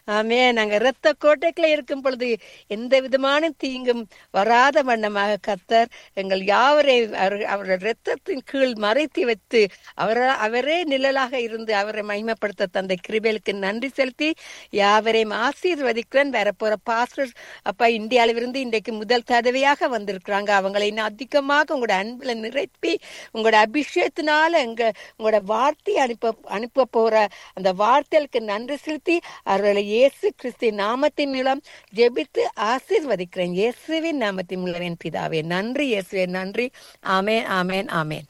ஆமே நாங்க இரத்த கோட்டைக்குள்ள இருக்கும் பொழுது எந்த விதமான தீங்கும் வராத வண்ணமாக கத்தர் எங்கள் யாவரை அவர்- அவருடைய இரத்தத்தின் கீழ் மறைத்து வைத்து அவர அவரே நிழலாக இருந்து அவரை மகிமைப்படுத்த தந்தை கிருபேலுக்கு நன்றி செலுத்தி யாவரையும் ஆசீர்வதிக்கிறேன் வரப்போற பாஸ்டர் அப்பா இந்தியாவிலிருந்து இன்றைக்கு முதல் தடவையாக வந்திருக்கிறாங்க அவங்களை இன்னும் அதிகமாக உங்களோட அன்புல நிரப்பி உங்களோட அபிஷேகத்தினால எங்க உங்களோட வார்த்தை அனுப்ப அனுப்ப போற அந்த வார்த்தைகளுக்கு நன்றி செலுத்தி அவர்களை இயேசு கிறிஸ்து நாமத்தின் மூலம் ஜெபித்து ஆசீர்வதிக்கிறேன் இயேசுவின் நாமத்தின் மூலம் என் பிதாவே நன்றி இயேசுவே நன்றி ஆமேன் ஆமேன் ஆமேன்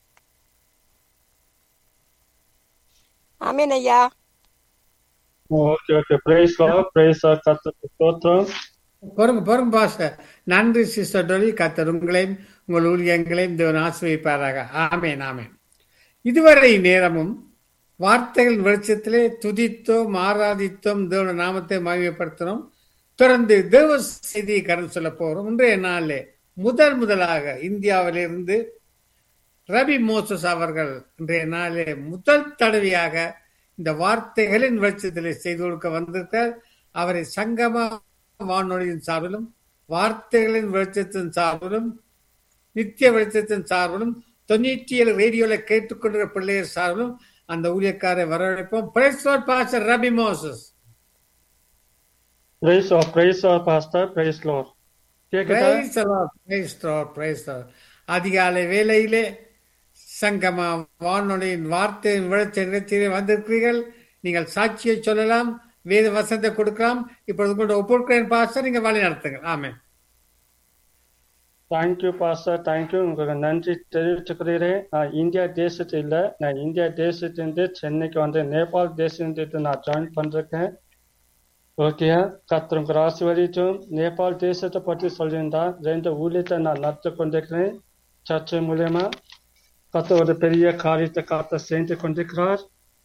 ஆமேன் ஐயா okay okay praise Lord praise கர்த்தருக்கு ஸ்தோத்திரம் பொறுங்க பொறுங்க பாஸ்டர் நன்றி சிஸ்டர் டொலி கத்தர் உங்களையும் உங்கள் ஊழியங்களையும் தேவன் ஆசிரியப்பாராக ஆமேன் ஆமேன் இதுவரை நேரமும் வார்த்தைகள் வெளிச்சத்திலே துதித்தோம் ஆராதித்தோம் தேவன நாமத்தை மகிமைப்படுத்தினோம் தொடர்ந்து தேவ செய்தியை கடன் சொல்ல போறோம் இன்றைய நாளிலே முதல் முதலாக இந்தியாவிலிருந்து ரவி மோசஸ் அவர்கள் இன்றைய நாளிலே முதல் தடவையாக இந்த வார்த்தைகளின் வெளிச்சத்திலே செய்து கொடுக்க வந்திருக்கிறார் அவரை சங்கமா வானொலியின் சார்பிலும் வார்த்தைகளின் வெளிச்சத்தின் சார்பிலும் நித்திய வெளிச்சத்தின் சார்பிலும் தொண்ணூற்றி ஏழு ரேடியோல கேட்டுக்கொண்டிருக்கிற பிள்ளையர் சார்பிலும் அந்த ஊழியக்காரை வரவேற்போம் praise Lord pastor Rabi Moses praise Lord praise Lord pastor praise Lord கேக்குதா praise Lord praise Lord praise Lord அதிகாலை வேளையிலே சங்கமா வானொலியின் வார்த்தையின் வெளிச்ச நிகழ்ச்சியிலே வந்திருக்கிறீர்கள் நீங்கள் சாட்சியை சொல்லலாம் வேத வசனத்தை கொடுக்கலாம் இப்பொழுது உங்களோட ஒப்புக்கிறேன் பாஸ்டர் நீங்க வழி நடத்துங்கள் ஆமென் தேங்க்யூ பாஸ்டர் தேங்க்யூ உங்களுக்கு நன்றி தெரிவிச்சுக்கிறேன் நான் இந்தியா தேசத்து இல்லை நான் இந்தியா தேசத்திலிருந்து சென்னைக்கு வந்து நேபாள் தேசத்திலிருந்து நான் ஜாயின் பண்ணிருக்கேன் ஓகே கத்திரம் ஆசீர்வதிச்சும் நேபாள் தேசத்தை பற்றி சொல்லியிருந்தா ரெண்டு ஊழியத்தை நான் நடத்தி கொண்டிருக்கிறேன் சர்ச்சை மூலியமா கத்த ஒரு பெரிய காரியத்தை காத்த செய்து கொண்டிருக்கிறார்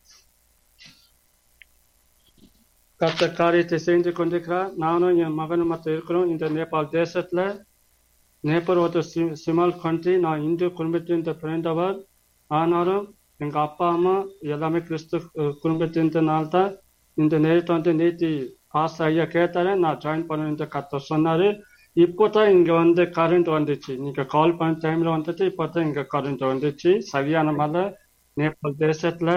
கத்த காரியத்தை செய்து கொண்டிருக்கிறார் நானும் என் மகனும் மற்ற இருக்கிறோம் இந்த நேபாள் தேசத்துல நேபாள் ஒரு சி- சிமல் கண்ட்ரி நான் இந்து குடும்பத்திலிருந்து பிறந்தவர் ஆனாலும் எங்க அப்பா அம்மா எல்லாமே கிறிஸ்து அஹ், குடும்பத்தினால தான் இந்த நேரத்தை வந்து நேத்தி பாஸ் ஐயா கேட்டாரு நான் ஜாயின் பண்ண இந்த கத்த சொன்னாரு இப்போ தான் இங்க வந்து கரண்ட் வந்துச்சு நீங்க கால் பண்ண டைம்ல வந்துட்டு இப்போ தான் இங்க கரண்ட் வந்துச்சு சரியான மழை நேபாள் தேசத்துல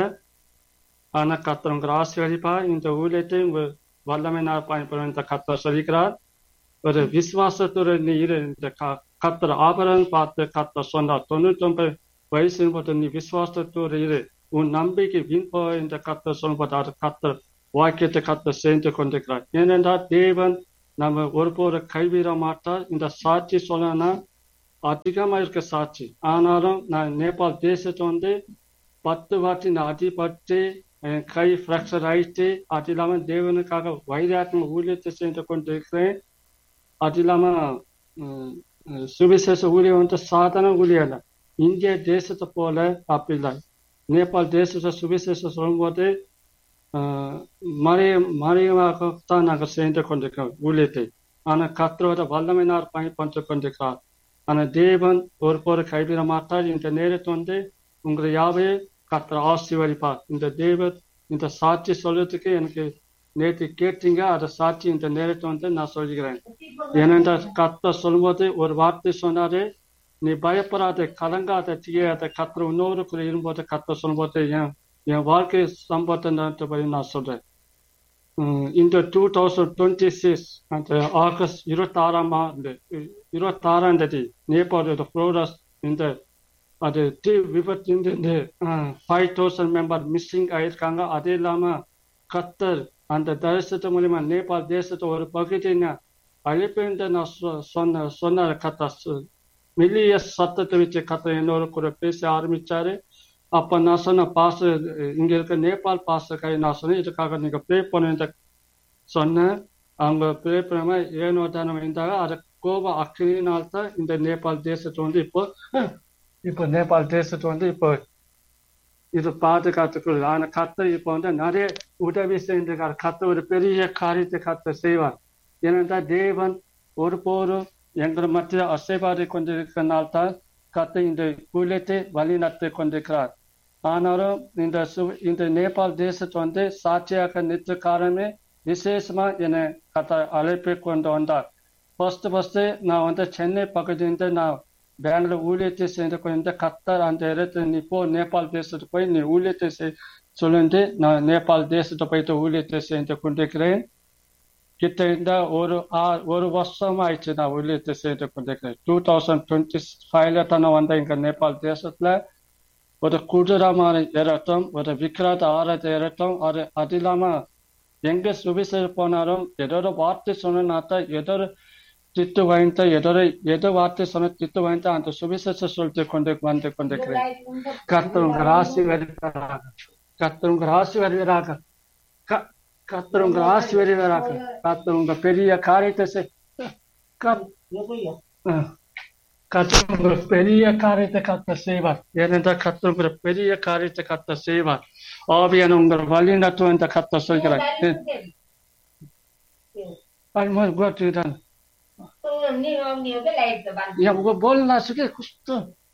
ஆனா கத்தவங்க ஆசீர்வதிப்பா இந்த ஊழியத்தை உங்க வல்லமை நான் பயன்படும் இந்த கத்தர் சொல்லிக்கிறார் ஒரு விசுவாசத்தோட நீ இரு இந்த க- கத்தர் ஆபரணம் பார்த்து கத்தர் சொன்னார் தொண்ணூத்தி ஒன்பது வயசு போது நீ விசுவாசத்தோடு இரு உன் நம்பிக்கை வீண் போக இந்த கத்தர் சொல்லும்போது அது கத்தர் வாக்கியத்தை கத்தர் சேர்ந்து கொண்டிருக்கிறார் ஏனென்றால் தேவன் நம்ம ஒருபோது கைவிட மாட்டார் இந்த சாட்சி சொல்லணும்னா அதிகமா இருக்க சாட்சி ஆனாலும் நான் நேபாள் தேசத்தை வந்து பத்து வாட்டி நான் அடிபட்டு என் கை ஃப்ராக்சர் ஆயிடுச்சு அது இல்லாம தேவனுக்காக வைராத்ம ஊழியத்தை செய்து கொண்டிருக்கிறேன் அது இல்லாம உம், உம், சுவிசேஷ ஊழியம் வந்து சாதாரண ஊழியம் இல்லை இந்திய தேசத்தை போல அப்படி இல்லை நேபாள் தேசத்தை சுவிசேஷம் சொல்லும்போது ஆஹ், மறைய மறைவாகத்தான் நாங்கள் செய்து கொண்டிருக்கிறோம் ஊழியத்தை ஆனா கத்தரோட வல்லமையினார் பயன்பட்டு கொண்டிருக்கிறார் ஆனா தேவன் ஒரு போற கைவிட மாட்டார் இந்த நேரத்தை வந்து உங்களை யாவே கத்தர் ஆசீர்வதிப்பார் இந்த தேவன் இந்த சாட்சி சொல்றதுக்கு எனக்கு நேற்று கேட்டீங்க அதை சாட்சி இந்த நேரத்தை வந்து நான் சொல்கிறேன் ஏனென்றால் கத்தர் சொல்லும்போது ஒரு வார்த்தை சொன்னாரு நீ பயப்படாத கலங்காத செய்யாத கத்தர் இன்னொரு குறை இருக்கும்போது கத்தர் சொல்லும்போது என் என் வாழ்க்கை சம்பவத்தை நடத்தபடி நான் சொல்றேன் உம், இந்த டூ தௌசண்ட் டுவெண்ட்டி சிக்ஸ் அந்த ஆகஸ்ட் இருபத்தி ஆறாம் ஆண்டு இருபத்தி ஆறாம் தேதி நேபாளோட ஃப்ளோரஸ் இந்த அது தீ விபத்து ஃபைவ் தௌசண்ட் மெம்பர் மிஸ்ஸிங் ஆயிருக்காங்க அது இல்லாம கத்தர் அந்த தேசத்து மூலியமா நேபாள் தேசத்தை ஒரு பகுதியை அழைப்பு நான் சொ- சொன்ன சொன்னார் கத்தர் மெல்லிய சத்தத்தை வச்சு கத்தர் என்னோட கூட பேச ஆரம்பிச்சாரு அப்ப நான் சொன்ன பாச இங்க இருக்க நேபாள் பாசக்காய் நான் சொன்னேன் இதுக்காக நீங்க ப்ரே பண்ணுங்க சொன்னேன் அவங்க ப்ரே பண்ணாம ஏனோ தானம் இருந்தாங்க அதை கோப அக்கினால் தான் இந்த நேபாள் தேசத்தை வந்து இப்போ இப்போ நேபாள் தேசத்தை வந்து இப்போ இது பாதுகாத்துக்குள்ள ஆனா கத்தர் இப்போ வந்து நிறைய உதவி செய்திருக்கார் கத்தர் ஒரு பெரிய காரியத்தை கத்தர் செய்வார் ஏனென்றால் தேவன் ஒருபோதும் எங்களை மத்திய அசைபாடி கொண்டிருக்கிறனால்தான் கத்தர் இந்த ஊழியத்தை வழி நடத்தி கொண்டிருக்கிறார் ஆனாலும் இந்த சு இந்த நேபாள் தேசத்தை வந்து சாட்சியாக நிற்ற காரணமே விசேஷமா என்னை கத்த அழைப்பு கொண்டு வந்தார் ஃபர்ஸ்ட் ஃபர்ஸ்ட் நான் வந்து சென்னை பகுதியிலிருந்து நான் பெங்களூர் ஊழியத்தை செய்து கொண்டு கத்தர் அந்த இடத்துல நீ போ நேபாள் தேசத்துக்கு போய் நீ ஊழியத்தை செய் சொல்லிட்டு நான் நேபாள் தேசத்தை போயிட்டு ஊழியத்தை செய்து கொண்டிருக்கிறேன் கிட்ட ஒரு ஆ- ஒரு வருஷம் ஆயிடுச்சு நான் ஊழியத்தை செய்து கொண்டிருக்கிறேன் டூ தௌசண்ட் டுவெண்ட்டி ஃபைவ்ல தானே வந்தேன் இங்க நேபாள் தேசத்துல ஒரு கொடூரமான இறட்டம் ஒரு விக்கிராத ஆராத இறட்டம் அது அது இல்லாம எங்க சுவிசேஷ போனாலும் ஏதோ ஒரு வார்த்தை சொன்னா ஏதோ ஒரு திட்டு வாங்கிட்டு ஏதோ ஒரு ஏதோ வார்த்தை சொன்ன திட்டு வாங்கிட்டு அந்த சுவிசேஷ சொல்லிட்டு கொண்டு வந்து கொண்டிருக்கிறேன் கர்த்தர் உங்க ராசி வருகிறாராக கர்த்தர் உங்க ராசி வருகிறாராக க- கர்த்தர் உங்க ராசி வருகிறாராக கர்த்தர் உங்க பெரிய காரியத்தை செய் கர்- ஆ. கர்த்தர் உங்க பெரிய காரியத்தை கர்த்தர் செய்வார் ஏனென்றால் கர்த்தர் உங்க பெரிய காரியத்தை கர்த்தர் செய்வார் ஆவியான உங்கள் வழி நடத்தும் என்று கர்த்தர் சொல்கிறார் Almost go to that. Ya, वो बोलना सके कुछ तो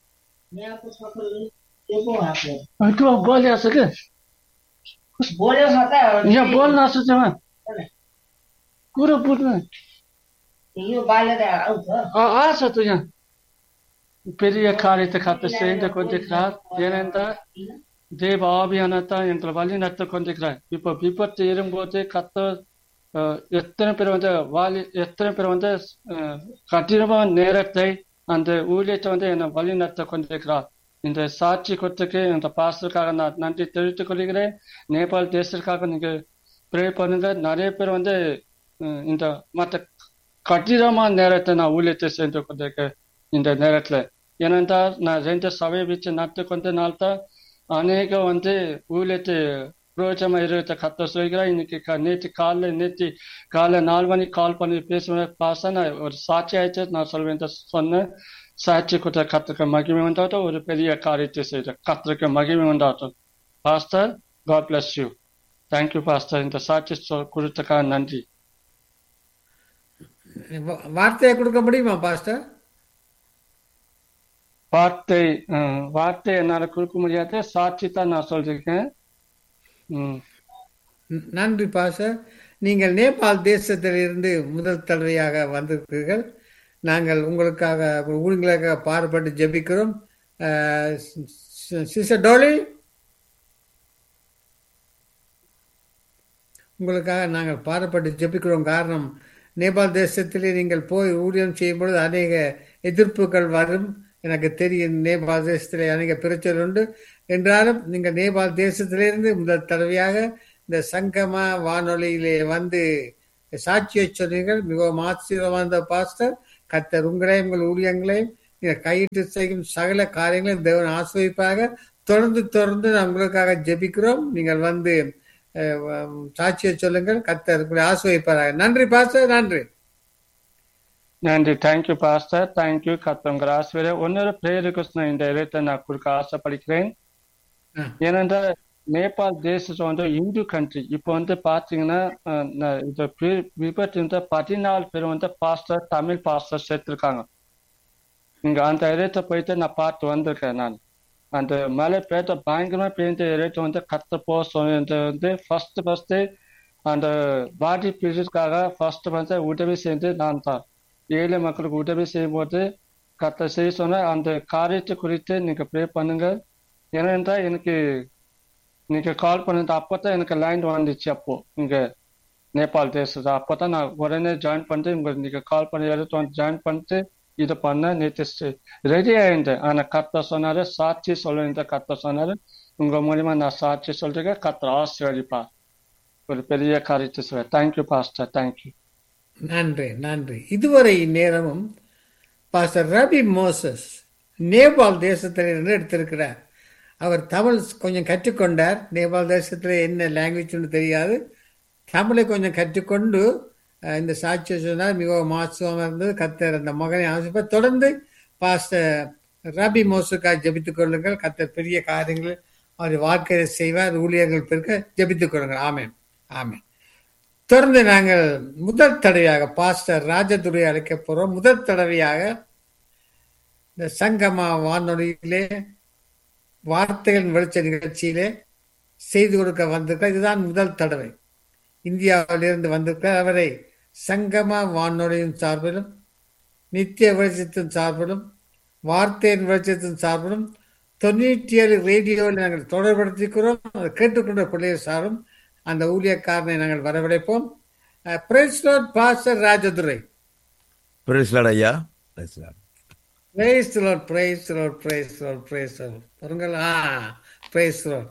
तू बोल सके बोल्यो छ त यहाँ बोल्न सके कुरो बुझ्नु यो बाल्य त आउँछ आछ त यहाँ பெரிய காரியத்தை கத்த செய்து கொண்டிருக்கிறார் ஏனென்றால் தேவ ஆவியானத்தை எங்களை வழி நடத்தி கொண்டிருக்கிறார் இப்போ விபத்து இருக்கும்போது கத்த அஹ், எத்தனை பேர் வந்து வாலி எத்தனை பேர் வந்து அஹ், கடினமான நேரத்தை அந்த ஊழியத்தை வந்து என்னை வழி நடத்தி கொண்டிருக்கிறார் இந்த சாட்சி கொடுத்துக்கு இந்த பாஸ்டருக்காக நான் நன்றி தெரிவித்துக் கொள்கிறேன் நேபாள் தேசத்திற்காக நீங்க ப்ரே பண்ணுங்க நிறைய பேர் வந்து அஹ், இந்த மற்ற கடினமான நேரத்தை நான் ஊழியத்தை சென்று கொண்டிருக்கேன் இந்த நேரத்துல ஏனென்றால் நான் ரெண்டு சபை வச்சு நடத்தி கொண்டனால்தான் அநேக வந்து ஊழியத்தை பிரயோஜனமா இருக்கிறத கத்த சொல்கிறேன் இன்னைக்கு கா- நேற்று காலைல நேற்று காலை நாலு மணிக்கு கால் பண்ணி பேசுவேன் பாச நான் ஒரு சாட்சி ஆயிடுச்சு நான் சொல்வேன் சொன்னேன் சாட்சி கொடுத்த கத்திரிக்க மகிமை உண்டாட்டும் ஒரு பெரிய காரியத்தை செய்த கத்திரிக்க மகிமை உண்டாட்டும் pastor God bless you thank you pastor இந்த சாட்சி சொல் கொடுத்தக்காக நன்றி வா- வார்த்தையை கொடுக்க முடியுமா பாஸ்டர் வார்த்தை அஹ், வார்த்தை என்னால கொடுக்க முடியாது சாட்சி தான் நான் சொல்லியிருக்கேன் ம் ந- நன்றி பாஸ்டர் நீங்கள் நேபாள் தேசத்திலிருந்து முதல் தடவையாக வந்திருக்கிறீர்கள் நாங்கள் உங்களுக்காக உங்களுக்காக பாடுபட்டு ஜெபிக்கிறோம் சிஸ்டர் டோலி உங்களுக்காக நாங்கள் பாடுபட்டு ஜெபிக்கிறோம் காரணம் நேபாள் தேசத்திலே நீங்கள் போய் ஊழியம் செய்யும் பொழுது அநேக எதிர்ப்புகள் வரும் எனக்கு தெரியும் நேபாள் தேசத்திலே அநேக பிரச்சனை உண்டு என்றாலும் நீங்கள் நேபாள் தேசத்திலிருந்து முதல் தடவையாக இந்த சங்கமா வானொலியிலே வந்து சாட்சியை சொன்னீர்கள் மிகவும் ஆச்சரியமான பாஸ்டர் கத்தர் உங்களையும் உங்கள் ஊழியங்களையும் நீங்கள் கையிட்டு செய்யும் சகல காரியங்களையும் தேவன் ஆசிரியப்பாக தொடர்ந்து தொடர்ந்து நான் உங்களுக்காக ஜெபிக்கிறோம் நீங்கள் வந்து அஹ், உம், சாட்சியை சொல்லுங்கள் கத்தர் உங்களை ஆசிரியப்பாராக நன்றி பாஸ்டர் நன்றி நன்றி தேங்க்யூ பாஸ்டர் தேங்க்யூ கத்தவங்க ஆசிரியர் இன்னொரு ப்ரேயர் ரிக்வஸ்ட் நான் இந்த இடத்தை நான் கொடுக்க ஆசைப்படுகிறேன் ஆ. ஏனென்றால் நேபாள் தேசம் வந்து இந்து கண்ட்ரி இப்போ வந்து பாத்தீங்கன்னா அஹ், நான் இந்த பி- விபத்து இந்த பதினாலு பேர் வந்து பாஸ்டர் தமிழ் பாஸ்டர் சேர்த்திருக்காங்க இங்க அந்த இடத்தை போயிட்டு நான் பார்த்து வந்திருக்கேன் நான் அந்த மழை பெய்த பயங்கரமா பெய்த இடத்தை வந்து கத்த போ சொன்னது வந்து ஃபர்ஸ்ட் ஃபர்ஸ்ட் அந்த பாடி பிரிவுக்காக ஃபர்ஸ்ட் வந்து உதவி செய்து நான் தான் ஏழை மக்களுக்கு உதவி செய்யும்போது கத்த செய்ய சொன்ன அந்த காரியத்தை குறித்து நீங்க ப்ரே பண்ணுங்க ஏனென்றால் எனக்கு நீங்க கால் பண்ணது அப்பதான் எனக்கு லைன் வந்துச்சு அப்போ இங்க நேபாள் தேசத்துல அப்பதான் நான் உடனே ஜாயின் பண்ணிட்டு உங்க நீங்க கால் பண்ணி எடுத்து வந்து ஜாயின் பண்ணிட்டு இது பண்ண நேற்று ரெடி ஆயிருந்தேன் ஆனா கத்த சொன்னாரு சாட்சி சொல்லுங்க கத்த சொன்னாரு உங்க மூலியமா நான் சாட்சி சொல்றேன் கத்த ஆசீர்வதிப்பா ஒரு பெரிய காரியத்தை சொல்றேன் தேங்க்யூ பாஸ்டர் தேங்க்யூ நன்றி நன்றி இதுவரை நேரமும் பாஸ்டர் ரவி மோசஸ் நேபாள் தேசத்திலிருந்து எடுத்திருக்கிறார் அவர் தமிழ் கொஞ்சம் கற்றுக்கொண்டார் நேபாள் தேசத்தில் என்ன லாங்குவேஜ்னு தெரியாது தமிழை கொஞ்சம் கற்றுக்கொண்டு அஹ், இந்த சாட்சியை சொன்னார் மிகவும் மாசுவமாக இருந்தது கத்தர் அந்த மகனை ஆசிரியர் தொடர்ந்து பாஸ்டர் ரபி மோசுக்காக ஜெபித்துக் கொள்ளுங்கள் கத்தர் பெரிய காரியங்கள் அவர் வாழ்க்கையை செய்வார் ஊழியர்கள் பெருக்க ஜெபித்துக் கொள்ளுங்கள் ஆமென் ஆமென் தொடர்ந்து நாங்கள் முதல் தடவையாக பாஸ்டர் ராஜதுரை அழைக்க போறோம் முதல் தடவையாக இந்த சங்கமா வானொலியிலே வார்த்தைகளின் வெளிச்ச நிகழ்ச்சியிலே செய்து கொடுக்க வந்திருக்க இதுதான் முதல் தடவை இந்தியாவிலிருந்து வந்திருக்கிறார் அவரை சங்கமா வானொலியின் சார்பிலும் நித்திய வெளிச்சத்தின் சார்பிலும் வார்த்தையின் வெளிச்சத்தின் சார்பிலும் தொண்ணூற்றி ஏழு ரேடியோவில் நாங்கள் தொடர்படுத்திக்கிறோம் அதை கேட்டுக்கொண்ட பிள்ளையர் சாரும் அந்த ஊழியக்காரனை நாங்கள் வரவழைப்போம் praise pastor Rajadurai praise Lord ஐயா praise Lord praise Lord praise Lord praise Lord praise Lord பாருங்கள் ஆ பிரைஸ் லார்ட்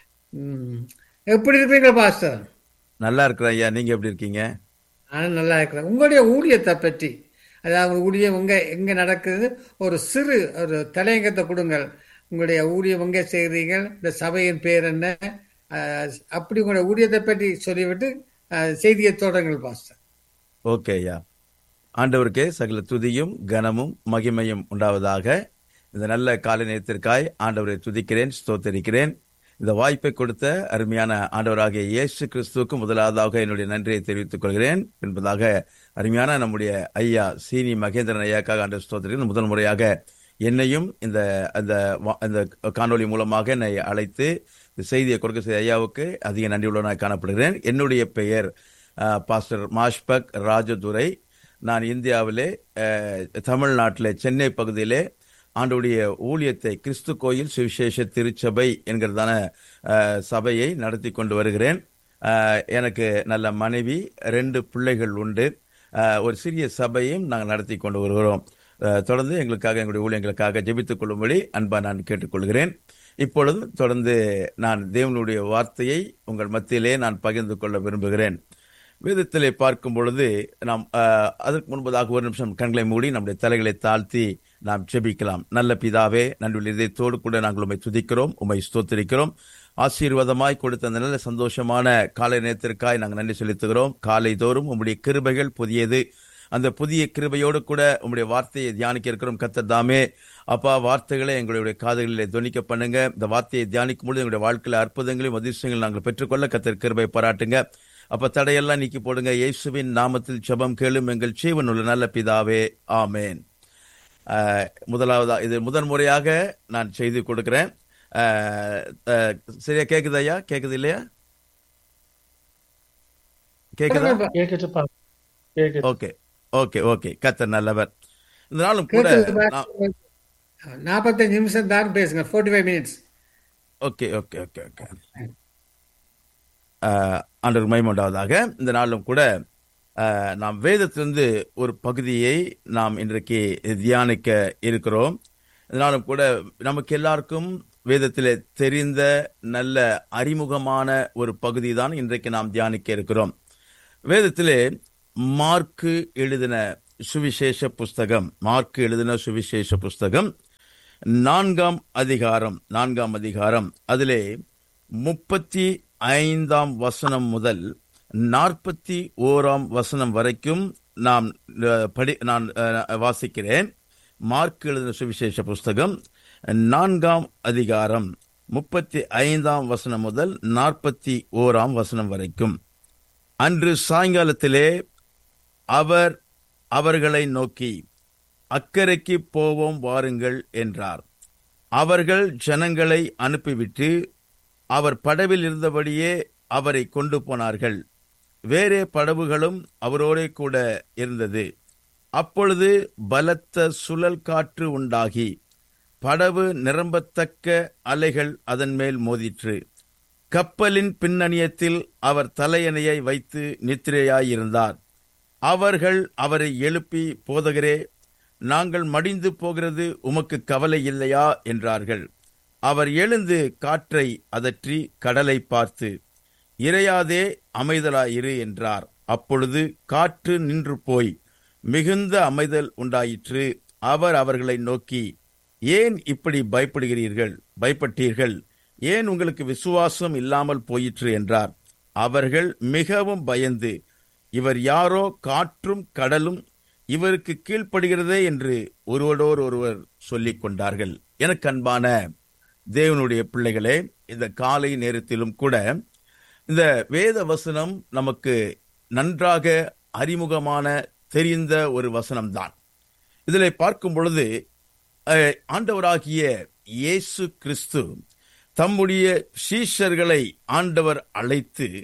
எப்படி இருக்கீங்க பாஸ்டர் நல்லா இருக்கிறேன் ஐயா நீங்க எப்படி இருக்கீங்க நான் நல்லா இருக்கிறேன் உங்களுடைய ஊழியத்தை பற்றி அதாவது ஊழியம் உங்க எங்க நடக்குது ஒரு சிறு ஒரு தலையங்கத்தை கொடுங்கள் உங்களுடைய ஊழியம் எங்க செய்கிறீங்க இந்த சபையின் பேர் என்ன அஹ், அப்படி உங்களுடைய ஊழியத்தை பற்றி சொல்லிவிட்டு அஹ், செய்தியை தொடங்கள் பாஸ்டர் ஓகே ஐயா ஆண்டவருக்கே சகல துதியும் கனமும் மகிமையும் உண்டாவதாக இந்த நல்ல காலை நேரத்திற்காய் ஆண்டவரை துதிக்கிறேன் ஸ்தோத்தரிக்கிறேன் இந்த வாய்ப்பை கொடுத்த அருமையான ஆண்டவராகிய இயேசு கிறிஸ்துவுக்கு முதலாவதாக என்னுடைய நன்றியை தெரிவித்துக் கொள்கிறேன் என்பதாக அருமையான நம்முடைய ஐயா சீனி மகேந்திரன் ஐயாக்காக ஆண்டவர் ஸ்தோத்திரிக்கிறேன் முதல் முறையாக என்னையும் இந்த அந்த வா- இந்த காணொளி மூலமாக என்னை அழைத்து இந்த செய்தியை கொடுக்க செய்த ஐயாவுக்கு அதிக நன்றியுள்ளவனாக காணப்படுகிறேன் என்னுடைய பெயர் அஹ், பாஸ்டர் மாஷ்பக் ராஜதுரை நான் இந்தியாவிலே அஹ், தமிழ்நாட்டிலே சென்னை பகுதியிலே ஆண்டுடைய ஊழியத்தை கிறிஸ்து கோயில் சுவிசேஷ திருச்சபை என்கிறதான அஹ், சபையை நடத்தி கொண்டு வருகிறேன் அஹ், எனக்கு நல்ல மனைவி ரெண்டு பிள்ளைகள் உண்டு அஹ், ஒரு சிறிய சபையும் நாங்கள் நடத்தி கொண்டு வருகிறோம் அஹ், தொடர்ந்து எங்களுக்காக எங்களுடைய ஊழியங்களுக்காக ஜெபித்துக் கொள்ளும்படி அன்பா நான் கேட்டுக்கொள்கிறேன் இப்பொழுது தொடர்ந்து நான் தேவனுடைய வார்த்தையை உங்கள் மத்தியிலே நான் பகிர்ந்து கொள்ள விரும்புகிறேன் வேதத்திலே பார்க்கும் பொழுது நாம் அஹ், அதற்கு முன்பதாக ஒரு நிமிஷம் கண்களை மூடி நம்முடைய தலைகளை தாழ்த்தி நாம் ஜெபிக்கலாம் நல்ல பிதாவே நன்றியுள்ள இதயத்தோடு கூட நாங்கள் உம்மை துதிக்கிறோம் உம்மை ஸ்தோத்திரிக்கிறோம் ஆசீர்வாதமாய் கொடுத்த அந்த நல்ல சந்தோஷமான காலை நேரத்திற்காய் நாங்கள் நன்றி செலுத்துகிறோம் காலை தோறும் உம்முடைய கிருபைகள் புதியது அந்த புதிய கிருபையோடு கூட உம்முடைய வார்த்தையை தியானிக்க இருக்கிறோம் கத்தர் தாமே அப்பா வார்த்தைகளை எங்களுடைய காதுகளிலே துணிக்க பண்ணுங்க இந்த வார்த்தையை தியானிக்கும் பொழுது எங்களுடைய வாழ்க்கையில அற்புதங்களையும் அதிர்ஷ்டங்களையும் நாங்கள் பெற்றுக்கொள்ள கத்தர் கிருபை பாராட்டுங்க அப்ப தடையெல்லாம் நீக்கி போடுங்க இயேசுவின் நாமத்தில் ஜெபம் கேளும் எங்கள் ஜீவன் உள்ள நல்ல பிதாவே ஆமேன் ஆஹ், முதலாவதா இது முதன் முறையாக நான் செய்து கொடுக்கிறேன் ஆஹ், ஆஹ், சரியா கேக்குது ஐயா கேக்குது இல்லையா கேக்குதா கேட்குதுப்பா கேட்குது ஓகே ஓகே ஓகே கத்தர் நல்லவர் இந்த நாளும் கூட நான்- நாற்பத்தஞ்சு நிமிஷம் தான் பேசுங்க forty five minutes okay okay okay okay ஆண்டவர் மைமண்டாவதாக இந்த நாளிலும் கூட ஆஹ், நாம் வேதத்திலிருந்து ஒரு பகுதியை நாம் இன்றைக்கு தியானிக்க இருக்கிறோம் இதனாலும் கூட நமக்கு எல்லாருக்கும் வேதத்திலே தெரிந்த நல்ல அறிமுகமான ஒரு பகுதி தான் இன்றைக்கு நாம் தியானிக்க இருக்கிறோம் வேதத்திலே மார்க்கு எழுதின சுவிசேஷ புஸ்தகம் மார்க்கு எழுதின சுவிசேஷ புஸ்தகம் நான்காம் அதிகாரம் நான்காம் அதிகாரம் அதிலே முப்பத்தி ஐந்தாம் வசனம் முதல் நாற்பத்தி ஓராம் வசனம் வரைக்கும் நாம் அஹ், படி நான் அஹ், வாசிக்கிறேன் மார்க் எழுதின சுவிசேஷ புஸ்தகம் நான்காம் அதிகாரம் முப்பத்தி ஐந்தாம் வசனம் முதல் நாற்பத்தி ஓராம் வசனம் வரைக்கும் அன்று சாயங்காலத்திலே அவர் அவர்களை நோக்கி அக்கறைக்கு போவோம் வாருங்கள் என்றார் அவர்கள் ஜனங்களை அனுப்பிவிட்டு அவர் படவில் இருந்தபடியே அவரை கொண்டு போனார்கள் வேறே படவுகளும் அவரோடே கூட இருந்தது அப்பொழுது பலத்த சுழல் காற்று உண்டாகி படவு நிரம்பத்தக்க அலைகள் அதன் மேல் மோதிற்று கப்பலின் பின்னணியத்தில் அவர் தலையணையை வைத்து நித்திரையாயிருந்தார் அவர்கள் அவரை எழுப்பி போதகரே நாங்கள் மடிந்து போகிறது உமக்கு கவலை இல்லையா என்றார்கள் அவர் எழுந்து காற்றை அதற்றி கடலை பார்த்து இறையாதே அமைதலாயிரு என்றார் அப்பொழுது காற்று நின்று போய் மிகுந்த அமைதல் உண்டாயிற்று அவர் அவர்களை நோக்கி ஏன் இப்படி பயப்படுகிறீர்கள் பயப்பட்டீர்கள் ஏன் உங்களுக்கு விசுவாசம் இல்லாமல் போயிற்று என்றார் அவர்கள் மிகவும் பயந்து இவர் யாரோ காற்றும் கடலும் இவருக்கு கீழ்ப்படுகிறதே என்று ஒருவரோடு ஒருவர் சொல்லிக் கொண்டார்கள் எனக்கு அன்பான தேவனுடைய பிள்ளைகளே இந்த காலை நேரத்திலும் கூட இந்த வேத வசனம் நமக்கு நன்றாக அறிமுகமான தெரிந்த ஒரு வசனம்தான் இதில் பார்க்கும் பொழுது அஹ், ஆண்டவராகிய இயேசு கிறிஸ்து தம்முடைய சீஷர்களை ஆண்டவர் அழைத்து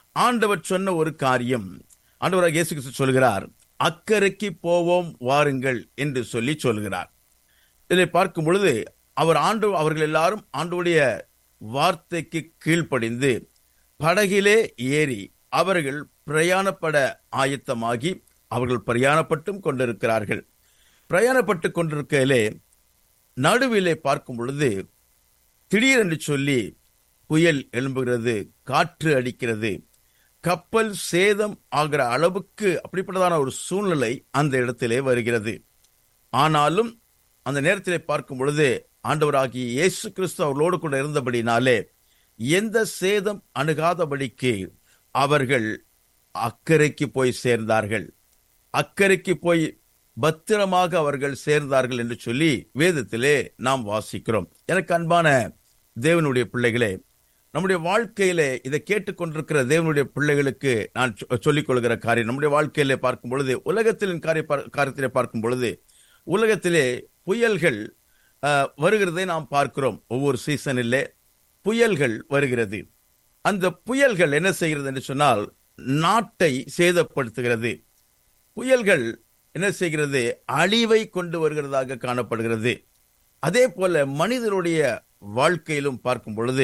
ஆண்டவர் சொன்ன ஒரு காரியம் ஆண்டவராக இயேசு கிறிஸ்து சொல்கிறார் அக்கறைக்கு போவோம் வாருங்கள் என்று சொல்லி சொல்கிறார் இதை பார்க்கும் பொழுது அவர் ஆண்டு அவர்கள் எல்லாரும் ஆண்டுடைய வார்த்தைக்கு கீழ்ப்படிந்து படகிலே ஏறி அவர்கள் பிரயாணப்பட ஆயத்தமாகி அவர்கள் பிரயாணப்பட்டும் கொண்டிருக்கிறார்கள் பிரயாணப்பட்டு கொண்டிருக்கையிலே நடுவிலே பார்க்கும் பொழுது திடீரென்று சொல்லி புயல் எழும்புகிறது காற்று அடிக்கிறது கப்பல் சேதம் ஆகிற அளவுக்கு அப்படிப்பட்டதான ஒரு சூழ்நிலை அந்த இடத்திலே வருகிறது ஆனாலும் அந்த நேரத்திலே பார்க்கும் பொழுது ஆண்டவராகிய இயேசு கிறிஸ்து அவர்களோடு கூட இருந்தபடினாலே எந்த சேதம் அணுகாதபடிக்கு அவர்கள் அக்கறைக்கு போய் சேர்ந்தார்கள் அக்கறைக்கு போய் பத்திரமாக அவர்கள் சேர்ந்தார்கள் என்று சொல்லி வேதத்திலே நாம் வாசிக்கிறோம் எனக்கு அன்பான தேவனுடைய பிள்ளைகளே நம்முடைய வாழ்க்கையிலே இதை கேட்டுக்கொண்டிருக்கிற தேவனுடைய பிள்ளைகளுக்கு நான் சொ- சொல்லிக் கொள்கிற காரியம் நம்முடைய வாழ்க்கையிலே பார்க்கும் பொழுது உலகத்தின் காரிய காரியத்திலே பார்க்கும் பொழுது உலகத்திலே புயல்கள் அஹ், வருகிறதை நாம் பார்க்கிறோம் ஒவ்வொரு சீசனிலே புயல்கள் வருகிறது அந்த புயல்கள் என்ன செய்கிறது என்று சொன்னால் நாட்டை சேதப்படுத்துகிறது புயல்கள் என்ன செய்கிறது அழிவை கொண்டு வருகிறதாக காணப்படுகிறது அதே போல மனிதனுடைய வாழ்க்கையிலும் பார்க்கும் பொழுது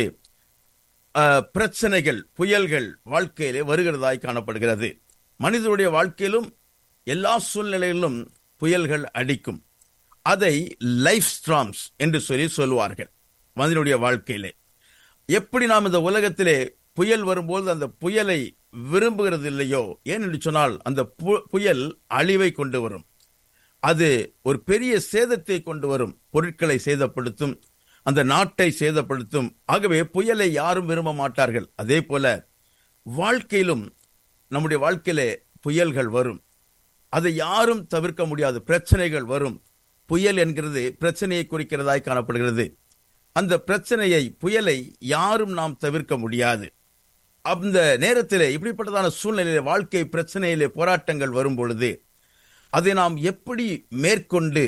அஹ், பிரச்சனைகள் புயல்கள் வாழ்க்கையிலே வருகிறதாய் காணப்படுகிறது மனிதனுடைய வாழ்க்கையிலும் எல்லா சூழ்நிலையிலும் புயல்கள் அடிக்கும் அதை லைஃப் ஸ்ட்ராம்ஸ் என்று சொல்லி சொல்லுவார்கள் மனிதனுடைய வாழ்க்கையிலே எப்படி நாம் இந்த உலகத்திலே புயல் வரும்போது அந்த புயலை விரும்புகிறது இல்லையோ ஏன் என்று சொன்னால் அந்த பு- புயல் அழிவை கொண்டு வரும் அது ஒரு பெரிய சேதத்தை கொண்டு வரும் பொருட்களை சேதப்படுத்தும் அந்த நாட்டை சேதப்படுத்தும் ஆகவே புயலை யாரும் விரும்ப மாட்டார்கள் அதே போல வாழ்க்கையிலும் நம்முடைய வாழ்க்கையிலே புயல்கள் வரும் அதை யாரும் தவிர்க்க முடியாது பிரச்சனைகள் வரும் புயல் என்கிறது பிரச்சனையை குறிக்கிறதாய் காணப்படுகிறது அந்த பிரச்சனையை புயலை யாரும் நாம் தவிர்க்க முடியாது அந்த நேரத்திலே இப்படிப்பட்டதான சூழ்நிலையிலே வாழ்க்கை பிரச்சனையிலே போராட்டங்கள் வரும் பொழுது அதை நாம் எப்படி மேற்கொண்டு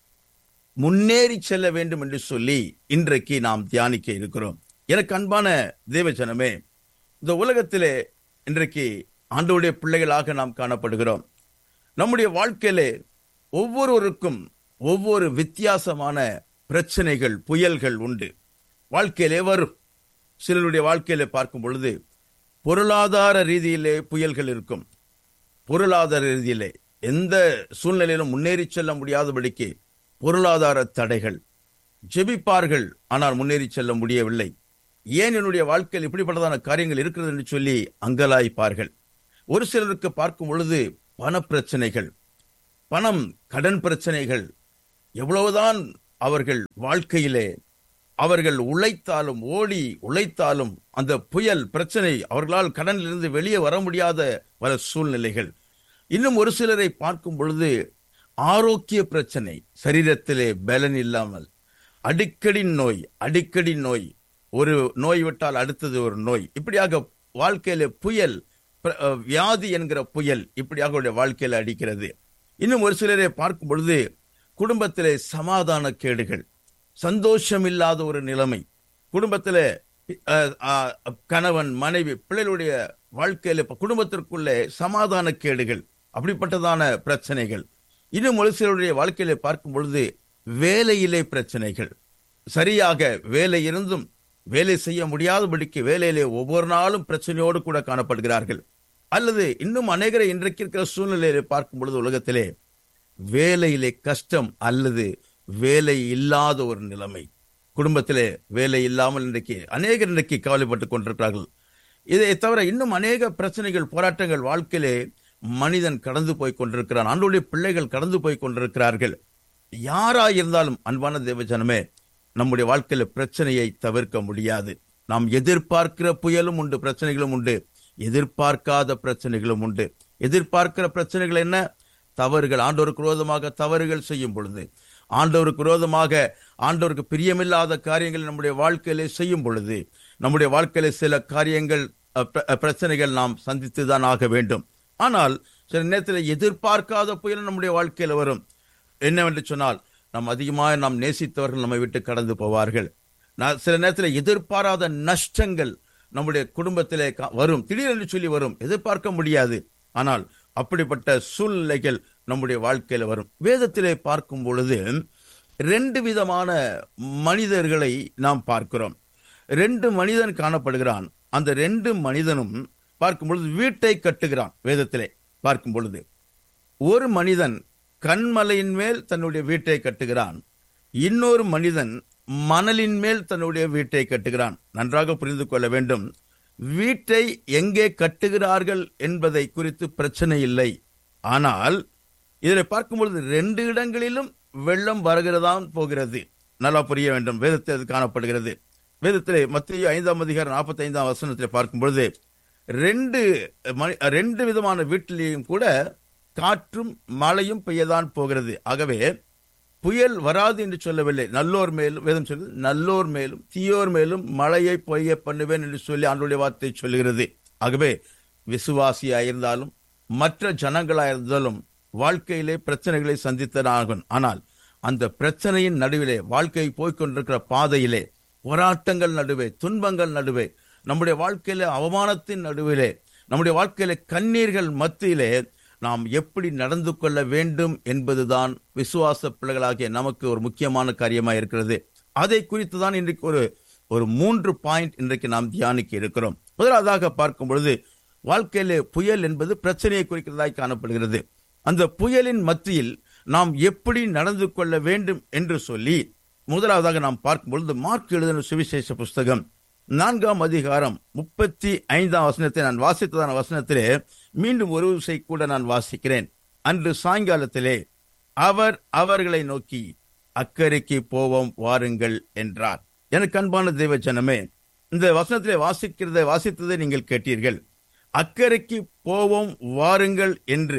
முன்னேறி செல்ல வேண்டும் என்று சொல்லி இன்றைக்கு நாம் தியானிக்க இருக்கிறோம் எனக்கு அன்பான தேவஜனமே இந்த உலகத்திலே இன்றைக்கு ஆண்டவருடைய பிள்ளைகளாக நாம் காணப்படுகிறோம் நம்முடைய வாழ்க்கையிலே ஒவ்வொருவருக்கும் ஒவ்வொரு வித்தியாசமான பிரச்சனைகள் புயல்கள் உண்டு வாழ்க்கையிலே வரும் சிலருடைய வாழ்க்கையிலே பார்க்கும் பொழுது பொருளாதார ரீதியிலே புயல்கள் இருக்கும் பொருளாதார ரீதியிலே எந்த சூழ்நிலையிலும் முன்னேறி செல்ல முடியாதபடிக்கு பொருளாதார தடைகள் ஜெபிப்பார்கள் ஆனால் முன்னேறி செல்ல முடியவில்லை ஏன் என்னுடைய வாழ்க்கையில் இப்படிப்பட்டதான காரியங்கள் இருக்கிறது என்று சொல்லி அங்கலாய்ப்பார்கள் ஒரு சிலருக்கு பார்க்கும் பொழுது பண பிரச்சனைகள் பணம் கடன் பிரச்சனைகள் எவ்வளவுதான் அவர்கள் வாழ்க்கையிலே அவர்கள் உழைத்தாலும் ஓடி உழைத்தாலும் அந்த புயல் பிரச்சனை அவர்களால் கடனிலிருந்து வெளியே வர முடியாத பல சூழ்நிலைகள் இன்னும் ஒரு சிலரை பார்க்கும் பொழுது ஆரோக்கிய பிரச்சனை சரீரத்திலே பலன் இல்லாமல் அடிக்கடி நோய் அடிக்கடி நோய் ஒரு நோய் விட்டால் அடுத்தது ஒரு நோய் இப்படியாக வாழ்க்கையில புயல் பிர- அஹ், வியாதி என்கிற புயல் இப்படியாக அவருடைய வாழ்க்கையில அடிக்கிறது இன்னும் ஒரு சிலரை பார்க்கும் பொழுது குடும்பத்திலே சமாதான கேடுகள் சந்தோஷம் இல்லாத ஒரு நிலைமை குடும்பத்திலே அஹ், அஹ், கணவன் மனைவி பிள்ளைகளுடைய வாழ்க்கையில இப்ப குடும்பத்திற்குள்ளே சமாதான கேடுகள் அப்படிப்பட்டதான பிரச்சனைகள் இன்னும் ஒரு சிலருடைய வாழ்க்கையில பார்க்கும் பொழுது வேலையிலே பிரச்சனைகள் சரியாக வேலை இருந்தும் வேலை செய்ய முடியாதபடிக்கு வேலையிலே ஒவ்வொரு நாளும் பிரச்சனையோடு கூட காணப்படுகிறார்கள் அல்லது இன்னும் அநேகரை இன்றைக்கு இருக்கிற சூழ்நிலையிலே பார்க்கும் பொழுது உலகத்திலே வேலையிலே கஷ்டம் அல்லது வேலை இல்லாத ஒரு நிலைமை குடும்பத்திலே வேலை இல்லாமல் இன்றைக்கு அநேகர் இன்றைக்கு கவலைப்பட்டுக் கொண்டிருக்கிறார்கள் இதை தவிர இன்னும் அநேக பிரச்சனைகள் போராட்டங்கள் வாழ்க்கையிலே மனிதன் கடந்து போய் கொண்டிருக்கிறான் ஆண்டோடைய பிள்ளைகள் கடந்து போய் கொண்டிருக்கிறார்கள் யாரா இருந்தாலும் அன்பான தேவஜனமே நம்முடைய வாழ்க்கையில பிரச்சனையை தவிர்க்க முடியாது நாம் எதிர்பார்க்கிற புயலும் உண்டு பிரச்சனைகளும் உண்டு எதிர்பார்க்காத பிரச்சனைகளும் உண்டு எதிர்பார்க்கிற பிரச்சனைகள் என்ன தவறுகள் ஆண்டோருக்கு விரோதமாக தவறுகள் செய்யும் பொழுது ஆண்டவருக்கு விரோதமாக ஆண்டவருக்கு பிரியமில்லாத காரியங்கள் நம்முடைய வாழ்க்கையிலே செய்யும் பொழுது நம்முடைய வாழ்க்கையில சில காரியங்கள் அஹ், பிர- அஹ், பிரச்சனைகள் நாம் சந்தித்துதான் ஆக வேண்டும் ஆனால் சில நேரத்தில் எதிர்பார்க்காத புயல் நம்முடைய வாழ்க்கையில வரும் என்னவென்று சொன்னால் நாம் அதிகமாக நாம் நேசித்தவர்கள் நம்மை விட்டு கடந்து போவார்கள் நான் சில நேரத்தில் எதிர்பாராத நஷ்டங்கள் நம்முடைய குடும்பத்திலே கா- வரும் திடீரென்று சொல்லி வரும் எதிர்பார்க்க முடியாது ஆனால் அப்படிப்பட்ட சூழ்நிலைகள் நம்முடைய வாழ்க்கையில வரும் வேதத்திலே பார்க்கும் பொழுது ரெண்டு விதமான மனிதர்களை நாம் பார்க்கிறோம் ரெண்டு மனிதன் காணப்படுகிறான் அந்த ரெண்டு மனிதனும் பார்க்கும் பொழுது வீட்டை கட்டுகிறான் வேதத்திலே பார்க்கும் பொழுது ஒரு மனிதன் கண்மலையின் மேல் தன்னுடைய வீட்டை கட்டுகிறான் இன்னொரு மனிதன் மணலின் மேல் தன்னுடைய வீட்டை கட்டுகிறான் நன்றாக புரிந்து கொள்ள வேண்டும் வீட்டை எங்கே கட்டுகிறார்கள் என்பதை குறித்து பிரச்சனை இல்லை ஆனால் இதில் பார்க்கும் பொழுது ரெண்டு இடங்களிலும் வெள்ளம் வருகிறதான் போகிறது நல்லா புரிய வேண்டும் வேதத்தில் அது காணப்படுகிறது வேதத்திலே மத்திய ஐந்தாம் அதிகாரம் நாற்பத்தி ஐந்தாம் வசனத்திலே பார்க்கும் பொழுது ரெண்டு மணி ரெண்டு விதமான வீட்டிலேயும் கூட காற்றும் மழையும் பெய்யதான் போகிறது ஆகவே புயல் வராது என்று சொல்லவில்லை நல்லோர் மேலும் வேதம் சொல்லுது நல்லோர் மேலும் தீயோர் மேலும் மழையை பொய்ய பண்ணுவேன் என்று சொல்லி ஆண்டுடைய வார்த்தை சொல்லுகிறது ஆகவே விசுவாசியாயிருந்தாலும் மற்ற ஜனங்களாயிருந்தாலும் வாழ்க்கையிலே பிரச்சனைகளை சந்தித்தனாகும் ஆனால் அந்த பிரச்சனையின் நடுவிலே வாழ்க்கை போய்க்கொண்டிருக்கிற பாதையிலே போராட்டங்கள் நடுவே துன்பங்கள் நடுவே நம்முடைய வாழ்க்கையில அவமானத்தின் நடுவிலே நம்முடைய வாழ்க்கையில கண்ணீர்கள் மத்தியிலே நாம் எப்படி நடந்து கொள்ள வேண்டும் என்பதுதான் விசுவாச பிள்ளைகளாகிய நமக்கு ஒரு முக்கியமான காரியமாக இருக்கிறது அதை குறித்து தான் இன்றைக்கு ஒரு ஒரு மூன்று பாயிண்ட் இன்றைக்கு நாம் தியானிக்க இருக்கிறோம் முதலாவதாக பார்க்கும் பொழுது வாழ்க்கையிலே புயல் என்பது பிரச்சனையை குறிக்கிறதாய் காணப்படுகிறது அந்த புயலின் மத்தியில் நாம் எப்படி நடந்து கொள்ள வேண்டும் என்று சொல்லி முதலாவதாக நாம் பார்க்கும் பொழுது மார்க் எழுதின சுவிசேஷ புஸ்தகம் நான்காம் அதிகாரம் முப்பத்தி ஐந்தாம் வசனத்தை நான் வாசித்ததான வசனத்திலே மீண்டும் ஒரு விசை கூட நான் வாசிக்கிறேன் அன்று சாயங்காலத்திலே அவர் அவர்களை நோக்கி அக்கறைக்கு போவோம் வாருங்கள் என்றார் எனக்கு அன்பான தெய்வ ஜனமே இந்த வசனத்திலே வாசிக்கிறதை வாசித்ததை நீங்கள் கேட்டீர்கள் அக்கறைக்கு போவோம் வாருங்கள் என்று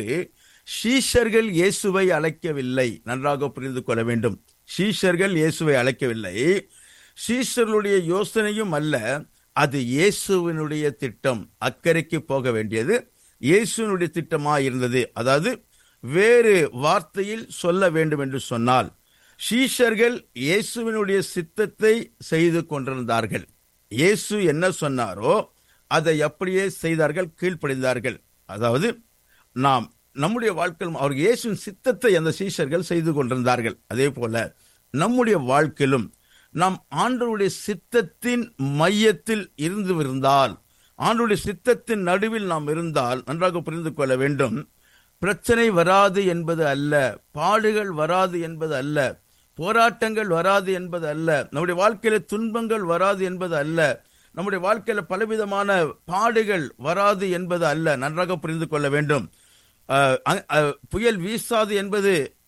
ஷீஷர்கள் இயேசுவை அழைக்கவில்லை நன்றாக புரிந்து கொள்ள வேண்டும் ஷீஷர்கள் இயேசுவை அழைக்கவில்லை ஷீஷர்களுடைய யோசனையும் அல்ல அது இயேசுவினுடைய திட்டம் அக்கறைக்கு போக வேண்டியது இயேசுவினுடைய திட்டமா இருந்தது அதாவது வேறு வார்த்தையில் சொல்ல வேண்டும் என்று சொன்னால் ஷீஷர்கள் இயேசுவினுடைய சித்தத்தை செய்து கொண்டிருந்தார்கள் இயேசு என்ன சொன்னாரோ அதை அப்படியே செய்தார்கள் கீழ்ப்படிந்தார்கள் அதாவது நாம் நம்முடைய வாழ்க்கையிலும் அவர் இயேசுவின் சித்தத்தை அந்த சீஷர்கள் செய்து கொண்டிருந்தார்கள் அதே போல நம்முடைய வாழ்க்கையிலும் நாம் ஆண்டவருடைய சித்தத்தின் மையத்தில் இருந்து இருந்தால் ஆண்டவருடைய சித்தத்தின் நடுவில் நாம் இருந்தால் நன்றாக புரிந்து கொள்ள வேண்டும் பிரச்சனை வராது என்பது அல்ல பாடுகள் வராது என்பது அல்ல போராட்டங்கள் வராது என்பது அல்ல நம்முடைய வாழ்க்கையில துன்பங்கள் வராது என்பது அல்ல நம்முடைய வாழ்க்கையில பலவிதமான பாடுகள் வராது என்பது அல்ல நன்றாக புரிந்து கொள்ள வேண்டும் அஹ், அ- அஹ், புயல் வீசாது என்பது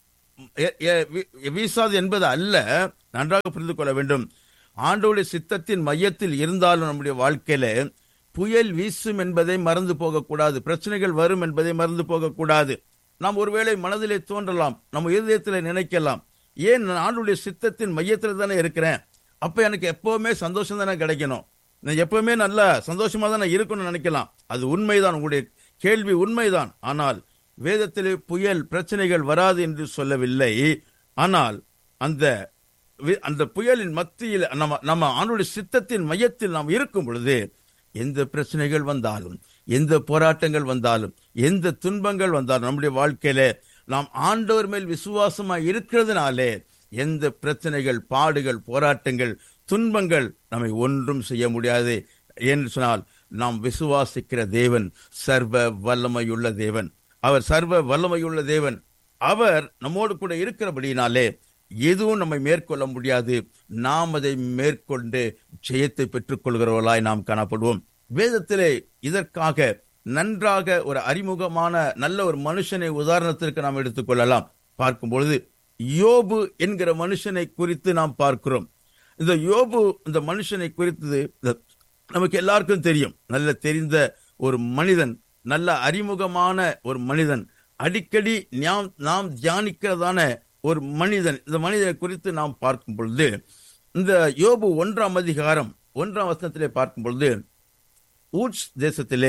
எ- எ- வீ- வீசாது என்பது அல்ல நன்றாக புரிந்து கொள்ள வேண்டும் ஆண்டோடைய சித்தத்தின் மையத்தில் இருந்தாலும் நம்முடைய வாழ்க்கையில புயல் வீசும் என்பதை மறந்து போகக்கூடாது பிரச்சனைகள் வரும் என்பதை மறந்து போகக்கூடாது நாம் ஒருவேளை மனதிலே தோன்றலாம் நம்ம இருதயத்திலே நினைக்கலாம் ஏன் நான் ஆண்டுடைய சித்தத்தின் மையத்தில் தானே இருக்கிறேன் அப்ப எனக்கு எப்பவுமே சந்தோஷம் தானே கிடைக்கணும் நான் எப்பவுமே நல்லா சந்தோஷமா தானே இருக்கணும்னு நினைக்கலாம் அது உண்மைதான் உங்களுடைய கேள்வி உண்மைதான் ஆனால் வேதத்திலே புயல் பிரச்சனைகள் வராது என்று சொல்லவில்லை ஆனால் அந்த வி- அந்த புயலின் மத்தியில் நம்ம நம்ம ஆண்டுடைய சித்தத்தின் மையத்தில் நாம் இருக்கும் பொழுது எந்த பிரச்சனைகள் வந்தாலும் எந்த போராட்டங்கள் வந்தாலும் எந்த துன்பங்கள் வந்தாலும் நம்முடைய வாழ்க்கையில நாம் ஆண்டவர் மேல் விசுவாசமா இருக்கிறதுனாலே எந்த பிரச்சனைகள் பாடுகள் போராட்டங்கள் துன்பங்கள் நம்மை ஒன்றும் செய்ய முடியாது என்று சொன்னால் நாம் விசுவாசிக்கிற தேவன் சர்வ வல்லமையுள்ள தேவன் அவர் சர்வ வல்லமையுள்ள தேவன் அவர் நம்மோடு கூட இருக்கிறபடியினாலே எதுவும் நம்மை மேற்கொள்ள முடியாது நாம் அதை மேற்கொண்டு ஜெயத்தை பெற்றுக் கொள்கிறவர்களாய் நாம் காணப்படுவோம் வேதத்திலே இதற்காக நன்றாக ஒரு அறிமுகமான நல்ல ஒரு மனுஷனை உதாரணத்திற்கு நாம் எடுத்துக்கொள்ளலாம் பார்க்கும் பொழுது யோபு என்கிற மனுஷனை குறித்து நாம் பார்க்கிறோம் இந்த யோபு இந்த மனுஷனை குறித்து இந்த- நமக்கு எல்லாருக்கும் தெரியும் நல்ல தெரிந்த ஒரு மனிதன் நல்ல அறிமுகமான ஒரு மனிதன் அடிக்கடி நாம் நாம் தியானிக்கிறதான ஒரு மனிதன் இந்த மனிதனை குறித்து நாம் பார்க்கும் பொழுது இந்த யோபு ஒன்றாம் அதிகாரம் ஒன்றாம் வசனத்திலே பார்க்கும் பொழுது ஊட்ஸ் தேசத்திலே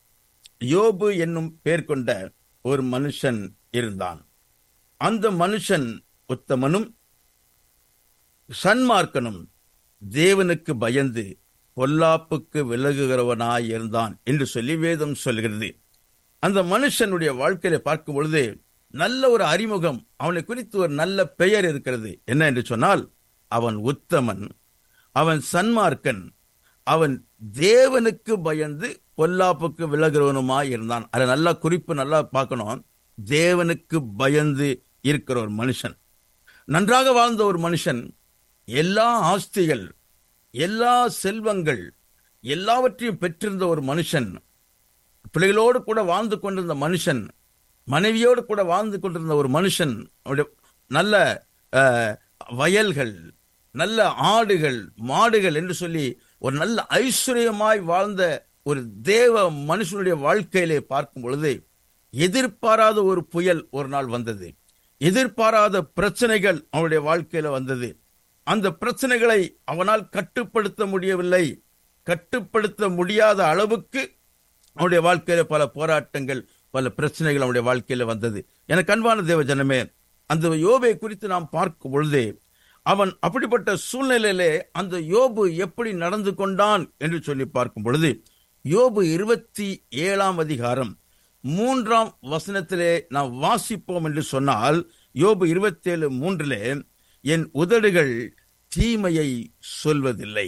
யோபு என்னும் பெயர் கொண்ட ஒரு மனுஷன் இருந்தான் அந்த மனுஷன் உத்தமனும் சன்மார்க்கனும் தேவனுக்கு பயந்து பொல்லாப்புக்கு விலகுகிறவனாய் இருந்தான் என்று சொல்லி வேதம் சொல்கிறது அந்த மனுஷனுடைய வாழ்க்கையில பார்க்கும் பொழுது நல்ல ஒரு அறிமுகம் அவனை குறித்து ஒரு நல்ல பெயர் இருக்கிறது என்ன என்று சொன்னால் அவன் உத்தமன் அவன் சன்மார்க்கன் அவன் தேவனுக்கு பயந்து பொல்லாப்புக்கு விலகிறவனுமாய் இருந்தான் அதை நல்லா குறிப்பு நல்லா பார்க்கணும் தேவனுக்கு பயந்து இருக்கிற ஒரு மனுஷன் நன்றாக வாழ்ந்த ஒரு மனுஷன் எல்லா ஆஸ்திகள் எல்லா செல்வங்கள் எல்லாவற்றையும் பெற்றிருந்த ஒரு மனுஷன் பிள்ளைகளோடு கூட வாழ்ந்து கொண்டிருந்த மனுஷன் மனைவியோடு கூட வாழ்ந்து கொண்டிருந்த ஒரு மனுஷன் அவருடைய நல்ல அஹ், வயல்கள் நல்ல ஆடுகள் மாடுகள் என்று சொல்லி ஒரு நல்ல ஐஸ்வர்யமாய் வாழ்ந்த ஒரு தேவ மனுஷனுடைய வாழ்க்கையிலே பார்க்கும் பொழுது எதிர்பாராத ஒரு புயல் ஒரு நாள் வந்தது எதிர்பாராத பிரச்சனைகள் அவனுடைய வாழ்க்கையில வந்தது அந்த பிரச்சனைகளை அவனால் கட்டுப்படுத்த முடியவில்லை கட்டுப்படுத்த முடியாத அளவுக்கு அவனுடைய வாழ்க்கையில பல போராட்டங்கள் பல பிரச்சனைகள் அவனுடைய வாழ்க்கையில வந்தது எனக்கு அன்பான தேவ ஜனமே அந்த யோபை குறித்து நாம் பார்க்கும் பொழுது அவன் அப்படிப்பட்ட சூழ்நிலையிலே அந்த யோபு எப்படி நடந்து கொண்டான் என்று சொல்லி பார்க்கும் பொழுது யோபு இருபத்தி ஏழாம் அதிகாரம் மூன்றாம் வசனத்திலே நாம் வாசிப்போம் என்று சொன்னால் யோபு இருபத்தேழு மூன்றிலே என் உதடுகள் தீமையை சொல்வதில்லை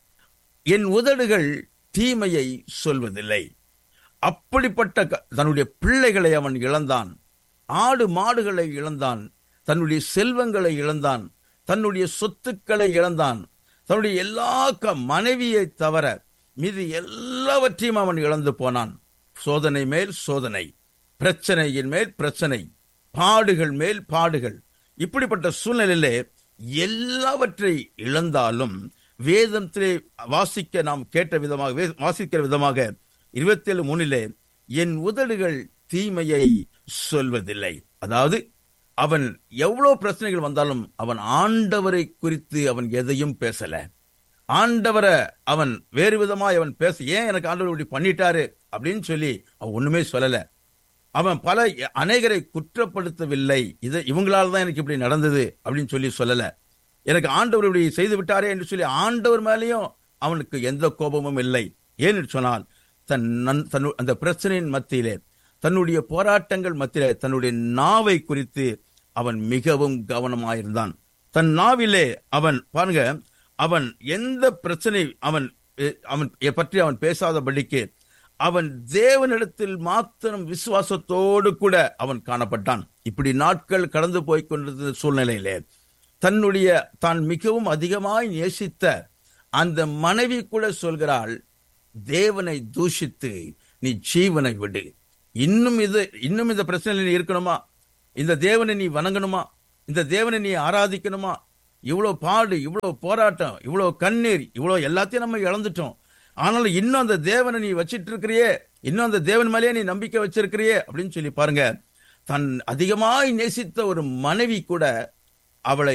என் உதடுகள் தீமையை சொல்வதில்லை அப்படிப்பட்ட க- தன்னுடைய பிள்ளைகளை அவன் இழந்தான் ஆடு மாடுகளை இழந்தான் தன்னுடைய செல்வங்களை இழந்தான் தன்னுடைய சொத்துக்களை இழந்தான் தன்னுடைய எல்லா க- மனைவியை தவிர மீது எல்லாவற்றையும் அவன் இழந்து போனான் சோதனை மேல் சோதனை பிரச்சனையின் மேல் பிரச்சனை பாடுகள் மேல் பாடுகள் இப்படிப்பட்ட சூழ்நிலையிலே எல்லாவற்றை இழந்தாலும் வேதத்திலே வாசிக்க நாம் கேட்ட விதமாக வே- வாசிக்கிற விதமாக இருபத்தேழு மூணிலே என் உதடுகள் தீமையை சொல்வதில்லை அதாவது அவன் எவ்வளவு பிரச்சனைகள் வந்தாலும் அவன் ஆண்டவரை குறித்து அவன் எதையும் பேசல ஆண்டவரை அவன் வேறு விதமாய் அவன் பேச ஏன் எனக்கு ஆண்டவர் இப்படி பண்ணிட்டாரு அப்படின்னு சொல்லி அவன் ஒண்ணுமே சொல்லல அவன் பல அநேகரை குற்றப்படுத்தவில்லை இது இவங்களால தான் எனக்கு இப்படி நடந்தது அப்படின்னு சொல்லி சொல்லல எனக்கு ஆண்டவர் இப்படி செய்து விட்டாரே என்று சொல்லி ஆண்டவர் மேலேயும் அவனுக்கு எந்த கோபமும் இல்லை ஏன்னு சொன்னால் தன் நன்- தன்னு அந்த பிரச்சனையின் மத்தியிலே தன்னுடைய போராட்டங்கள் மத்தியிலே தன்னுடைய நாவை குறித்து அவன் மிகவும் கவனமாயிருந்தான் தன் நாவிலே அவன் பாருங்க அவன் எந்த பிரச்சனை அவன் அஹ், அவன் பற்றி அவன் பேசாதபடிக்கு அவன் தேவனிடத்தில் மாத்திரம் விசுவாசத்தோடு கூட அவன் காணப்பட்டான் இப்படி நாட்கள் கடந்து போய் கொண்டிருந்த சூழ்நிலையிலே தன்னுடைய தான் மிகவும் அதிகமாய் நேசித்த அந்த மனைவி கூட சொல்கிறாள் தேவனை தூஷித்து நீ ஜீவனை விடு இன்னும் இது இன்னும் இந்த பிரச்சனையில் நீ இருக்கணுமா இந்த தேவனை நீ வணங்கணுமா இந்த தேவனை நீ ஆராதிக்கணுமா இவ்வளவு பாடு இவ்வளவு போராட்டம் இவ்வளவு கண்ணீர் இவ்வளவு எல்லாத்தையும் நம்ம இழந்துட்டோம் ஆனாலும் இன்னும் அந்த தேவனை நீ வச்சிட்டு இருக்கிறியே இன்னும் அந்த தேவன் மேலேயே நீ நம்பிக்கை வச்சிருக்கிறியே அப்படின்னு சொல்லி பாருங்க தன் அதிகமாய் நேசித்த ஒரு மனைவி கூட அவளை